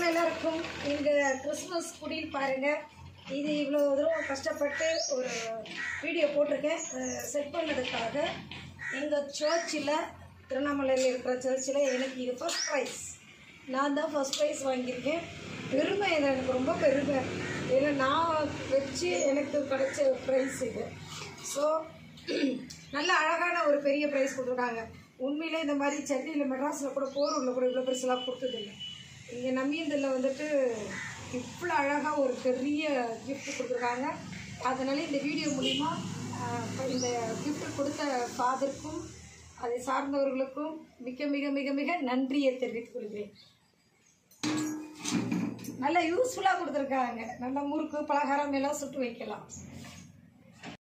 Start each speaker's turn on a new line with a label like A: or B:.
A: எல்லாருக்கும் இந்த கிறிஸ்மஸ் குடில் பாருங்கள் இது இவ்வளோ தூரம் கஷ்டப்பட்டு ஒரு வீடியோ போட்டிருக்கேன் செட் பண்ணதுக்காக எங்கள் சர்ச்சில் திருவண்ணாமலையில் இருக்கிற சர்ச்சில் எனக்கு இது ஃபர்ஸ்ட் ப்ரைஸ் நான் தான் ஃபர்ஸ்ட் ப்ரைஸ் வாங்கியிருக்கேன் பெருமை இது எனக்கு ரொம்ப பெருமை ஏன்னா நான் வச்சு எனக்கு கிடைச்ச ப்ரைஸ் இது ஸோ நல்ல அழகான ஒரு பெரிய ப்ரைஸ் கொடுத்துருக்காங்க உண்மையிலே இந்த மாதிரி சென்னையில் மெட்ராஸில் கூட போரூரில் கூட இவ்வளோ பெருசெல்லாம் கொடுத்ததில்லை இங்கே நம்மீந்தில் வந்துட்டு இவ்வளோ அழகாக ஒரு பெரிய gift கொடுத்துருக்காங்க அதனால இந்த வீடியோ மூலிமா ஆஹ், இந்த gift கொடுத்த ஃபாதருக்கும் அதை சார்ந்தவர்களுக்கும் மிக மிக மிக மிக நன்றியை தெரிவித்துக் கொள்கிறேன் நல்ல யூஸ்ஃபுல்லாக கொடுத்துருக்காங்க நல்ல முறுக்கு பலகாரம் எல்லாம் சுட்டு வைக்கலாம்